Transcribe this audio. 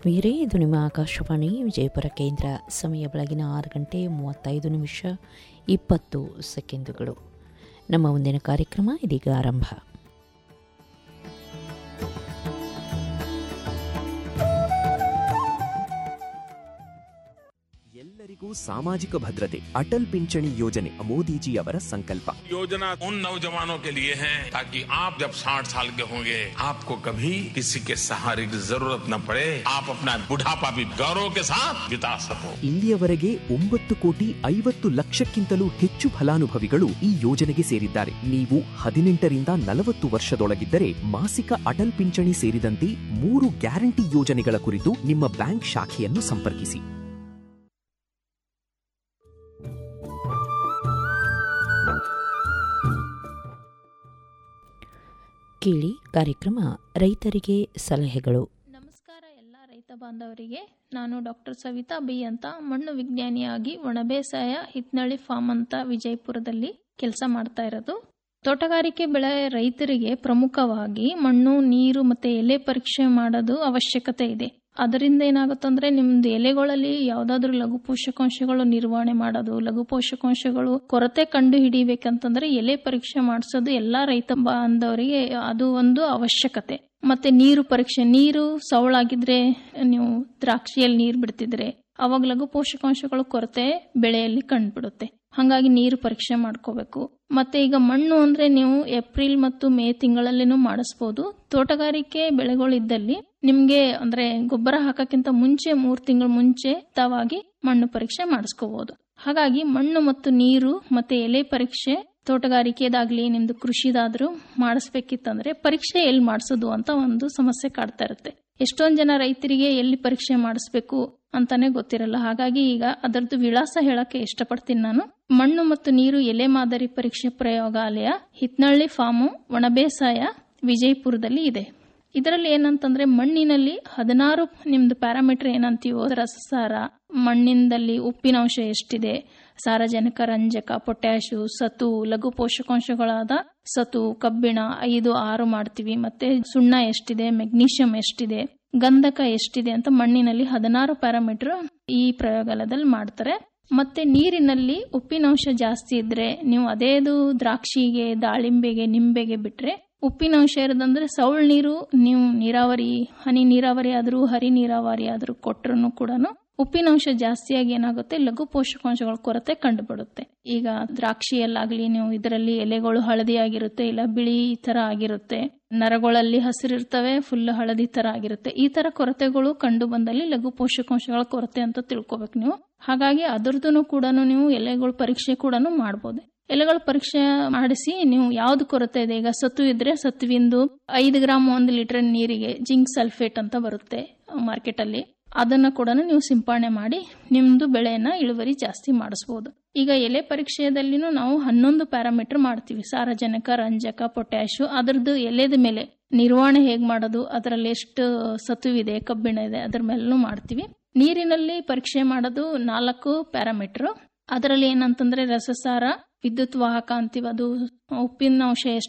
ಆತ್ಮೀಯರೇ ಇದು ನಿಮ್ಮ ಆಕಾಶವಾಣಿ ವಿಜಯಪುರ ಕೇಂದ್ರ ಸಮಯ ಬೆಳಗಿನ ಆರು ಗಂಟೆ ಮೂವತ್ತೈದು ನಿಮಿಷ ಇಪ್ಪತ್ತು ಸೆಕೆಂಡುಗಳು ನಮ್ಮ ಮುಂದಿನ ಕಾರ್ಯಕ್ರಮ ಇದೀಗ ಆರಂಭ ಎಲ್ಲರಿಗೂ ಸಾಮಾಜಿಕ ಭದ್ರತೆ ಅಟಲ್ ಪಿಂಚಣಿ ಯೋಜನೆ ಮೋದಿಜಿಯವರ ಸಂಕಲ್ಪ योजना उन नौजवानों के लिए है ताकि आप जब 60 साल के होंगे आपको कभी किसी के सहारे की जरूरत न पड़े आप अपना बुढ़ापा भी गौरव के साथ बिता सको ಇಲ್ಲಿಯವರೆಗೆ ಒಂಬತ್ತು ಕೋಟಿ ಐವತ್ತು ಲಕ್ಷಕ್ಕಿಂತಲೂ ಹೆಚ್ಚು ಫಲಾನುಭವಿಗಳು ಈ ಯೋಜನೆಗೆ ಸೇರಿದ್ದಾರೆ ನೀವು ಹದಿನೆಂಟರಿಂದ ನಲವತ್ತು ವರ್ಷದೊಳಗಿದ್ದರೆ ಮಾಸಿಕ ಅಟಲ್ ಪಿಂಚಣಿ ಸೇರಿದಂತೆ ಮೂರು ಗ್ಯಾರಂಟಿ ಯೋಜನೆಗಳ ಕುರಿತು ನಿಮ್ಮ ಬ್ಯಾಂಕ್ ಶಾಖೆಯನ್ನು ಸಂಪರ್ಕಿಸಿ ಕೇಳಿ ಕಾರ್ಯಕ್ರಮ ರೈತರಿಗೆ ಸಲಹೆಗಳು ನಮಸ್ಕಾರ ಎಲ್ಲ ರೈತ ಬಾಂಧವರಿಗೆ ನಾನು ಡಾಕ್ಟರ್ ಸವಿತಾ ಬಿ ಅಂತ ಮಣ್ಣು ವಿಜ್ಞಾನಿಯಾಗಿ ಒಣಬೇಸಾಯ ಹಿತ್ನಳ್ಳಿ ಫಾರ್ಮ್ ಅಂತ ವಿಜಯಪುರದಲ್ಲಿ ಕೆಲಸ ಮಾಡ್ತಾ ಇರೋದು ತೋಟಗಾರಿಕೆ ಬೆಳೆ ರೈತರಿಗೆ ಪ್ರಮುಖವಾಗಿ ಮಣ್ಣು ನೀರು ಮತ್ತೆ ಎಲೆ ಪರೀಕ್ಷೆ ಮಾಡೋದು ಅವಶ್ಯಕತೆ ಇದೆ ಅದರಿಂದ ಏನಾಗುತ್ತಂದ್ರೆ ನಿಮ್ದು ಎಲೆಗಳಲ್ಲಿ ಯಾವ್ದಾದ್ರು ಲಘು ಪೋಷಕಾಂಶಗಳು ನಿರ್ವಹಣೆ ಮಾಡೋದು ಲಘು ಪೋಷಕಾಂಶಗಳು ಕೊರತೆ ಕಂಡು ಹಿಡಿಬೇಕಂತಂದ್ರೆ ಎಲೆ ಪರೀಕ್ಷೆ ಮಾಡಿಸೋದು ಎಲ್ಲಾ ರೈತ ಬಾಂಧವರಿಗೆ ಅದು ಒಂದು ಅವಶ್ಯಕತೆ ಮತ್ತೆ ನೀರು ಪರೀಕ್ಷೆ ನೀರು ಸವಳಾಗಿದ್ರೆ ನೀವು ದ್ರಾಕ್ಷಿಯಲ್ಲಿ ನೀರು ಬಿಡ್ತಿದ್ರೆ ಅವಾಗ ಲಘು ಪೋಷಕಾಂಶಗಳು ಕೊರತೆ ಬೆಳೆಯಲ್ಲಿ ಕಂಡುಬಿಡುತ್ತೆ ಹಾಗಾಗಿ ನೀರು ಪರೀಕ್ಷೆ ಮಾಡ್ಕೋಬೇಕು ಮತ್ತೆ ಈಗ ಮಣ್ಣು ಅಂದ್ರೆ ನೀವು ಏಪ್ರಿಲ್ ಮತ್ತು ಮೇ ತಿಂಗಳಲ್ಲಿನೂ ಮಾಡಿಸ್ಬೋದು ತೋಟಗಾರಿಕೆ ಬೆಳೆಗಳಿದ್ದಲ್ಲಿ ನಿಮ್ಗೆ ಅಂದ್ರೆ ಗೊಬ್ಬರ ಹಾಕಕ್ಕಿಂತ ಮುಂಚೆ ಮೂರ್ ತಿಂಗಳ ಮುಂಚೆ ತಾವಾಗಿ ಮಣ್ಣು ಪರೀಕ್ಷೆ ಮಾಡಿಸ್ಕೋಬಹುದು ಹಾಗಾಗಿ ಮಣ್ಣು ಮತ್ತು ನೀರು ಮತ್ತೆ ಎಲೆ ಪರೀಕ್ಷೆ ತೋಟಗಾರಿಕೆದಾಗ್ಲಿ ನಿಮ್ದು ಕೃಷಿದಾದ್ರೂ ಮಾಡಿಸ್ಬೇಕಿತ್ತಂದ್ರೆ ಪರೀಕ್ಷೆ ಎಲ್ಲಿ ಮಾಡಿಸೋದು ಅಂತ ಒಂದು ಸಮಸ್ಯೆ ಕಾಡ್ತಾ ಇರುತ್ತೆ ಎಷ್ಟೊಂದ್ ಜನ ರೈತರಿಗೆ ಎಲ್ಲಿ ಪರೀಕ್ಷೆ ಮಾಡಿಸ್ಬೇಕು ಅಂತಾನೆ ಗೊತ್ತಿರಲ್ಲ ಹಾಗಾಗಿ ಈಗ ಅದರದ್ದು ವಿಳಾಸ ಹೇಳಕ್ಕೆ ಇಷ್ಟಪಡ್ತೀನಿ ನಾನು ಮಣ್ಣು ಮತ್ತು ನೀರು ಎಲೆ ಮಾದರಿ ಪರೀಕ್ಷೆ ಪ್ರಯೋಗಾಲಯ ಹಿತ್ನಳ್ಳಿ ಫಾರ್ಮು ಒಣಬೇಸಾಯ ವಿಜಯಪುರದಲ್ಲಿ ಇದೆ ಇದರಲ್ಲಿ ಏನಂತಂದ್ರೆ ಮಣ್ಣಿನಲ್ಲಿ ಹದಿನಾರು ನಿಮ್ದು ಪ್ಯಾರಾಮೀಟರ್ ಏನಂತೀವೋ ರಸಸಾರ ಮಣ್ಣಿನಲ್ಲಿ ಉಪ್ಪಿನಾಂಶ ಎಷ್ಟಿದೆ ಸಾರಜನಕ ರಂಜಕ ಪೊಟ್ಯಾಶು ಸತು ಲಘು ಪೋಷಕಾಂಶಗಳಾದ ಸತು ಕಬ್ಬಿಣ ಐದು ಆರು ಮಾಡ್ತೀವಿ ಮತ್ತೆ ಸುಣ್ಣ ಎಷ್ಟಿದೆ ಮೆಗ್ನೀಷಿಯಂ ಎಷ್ಟಿದೆ ಗಂಧಕ ಎಷ್ಟಿದೆ ಅಂತ ಮಣ್ಣಿನಲ್ಲಿ ಹದಿನಾರು ಪ್ಯಾರಾಮೀಟರ್ ಈ ಪ್ರಯೋಗಾಲಯದಲ್ಲಿ ಮಾಡ್ತಾರೆ ಮತ್ತೆ ನೀರಿನಲ್ಲಿ ಉಪ್ಪಿನಾಂಶ ಜಾಸ್ತಿ ಇದ್ರೆ ನೀವು ಅದೇದು ದ್ರಾಕ್ಷಿಗೆ ದಾಳಿಂಬೆಗೆ ನಿಂಬೆಗೆ ಬಿಟ್ರೆ ಉಪ್ಪಿನಾಂಶ ಇರೋದಂದ್ರೆ ಸೌಳ್ ನೀರು ನೀವು ನೀರಾವರಿ ಹನಿ ನೀರಾವರಿ ಆದ್ರೂ ಹರಿ ನೀರಾವರಿ ಆದ್ರೂ ಕೊಟ್ರು ಕೂಡ ಉಪ್ಪಿನಾಂಶ ಜಾಸ್ತಿಯಾಗಿ ಏನಾಗುತ್ತೆ ಲಘು ಪೋಷಕಾಂಶಗಳ ಕೊರತೆ ಕಂಡುಬಿಡುತ್ತೆ ಈಗ ದ್ರಾಕ್ಷಿಯಲ್ಲಾಗ್ಲಿ ನೀವು ಇದರಲ್ಲಿ ಎಲೆಗಳು ಹಳದಿ ಆಗಿರುತ್ತೆ ಇಲ್ಲ ಬಿಳಿ ಈ ತರ ಆಗಿರುತ್ತೆ ನರಗಳಲ್ಲಿ ಹಸಿರಿರ್ತವೆ ಫುಲ್ ಹಳದಿ ತರ ಆಗಿರುತ್ತೆ ಈ ತರ ಕೊರತೆಗಳು ಕಂಡು ಬಂದಲ್ಲಿ ಲಘು ಪೋಷಕಾಂಶಗಳ ಕೊರತೆ ಅಂತ ತಿಳ್ಕೊಬೇಕು ನೀವು ಹಾಗಾಗಿ ಅದರದ್ದು ಕೂಡ ನೀವು ಎಲೆಗಳ ಪರೀಕ್ಷೆ ಕೂಡ ಮಾಡಬಹುದು ಎಲೆಗಳ ಪರೀಕ್ಷೆ ಮಾಡಿಸಿ ನೀವು ಯಾವ್ದು ಕೊರತೆ ಇದೆ ಈಗ ಸತ್ತು ಇದ್ರೆ ಸತ್ವಿಂದು ಐದು ಗ್ರಾಮ್ ಒಂದು ಲೀಟರ್ ನೀರಿಗೆ ಜಿಂಕ್ ಸಲ್ಫೇಟ್ ಅಂತ ಬರುತ್ತೆ ಮಾರ್ಕೆಟ್ ಅಲ್ಲಿ ಅದನ್ನ ಕೂಡ ನೀವು ಸಿಂಪರಣೆ ಮಾಡಿ ನಿಮ್ದು ಬೆಳೆಯನ್ನ ಇಳುವರಿ ಜಾಸ್ತಿ ಮಾಡಿಸಬಹುದು ಈಗ ಎಲೆ ಪರೀಕ್ಷೆಯಲ್ಲಿನೂ ನಾವು ಹನ್ನೊಂದು ಪ್ಯಾರಾಮೀಟರ್ ಮಾಡ್ತೀವಿ ಸಾರಜನಕ ರಂಜಕ ಪೊಟ್ಯಾಶು ಅದರದ್ದು ಎಲೆದ ಮೇಲೆ ನಿರ್ವಹಣೆ ಹೇಗ್ ಮಾಡೋದು ಅದರಲ್ಲಿ ಎಷ್ಟು ಸತುವಿದೆ ಕಬ್ಬಿಣ ಇದೆ ಅದ್ರ ಮೇಲೂ ಮಾಡ್ತೀವಿ ನೀರಿನಲ್ಲಿ ಪರೀಕ್ಷೆ ಮಾಡೋದು ನಾಲ್ಕು ಪ್ಯಾರಾಮೀಟರ್ ಅದರಲ್ಲಿ ಏನಂತಂದ್ರೆ ರಸಸಾರ ವಿದ್ಯುತ್ ವಾಹಕ ಅಂತೀವಿ ಅದು ಉಪ್ಪಿನ ಅಂಶ ಎಷ್ಟು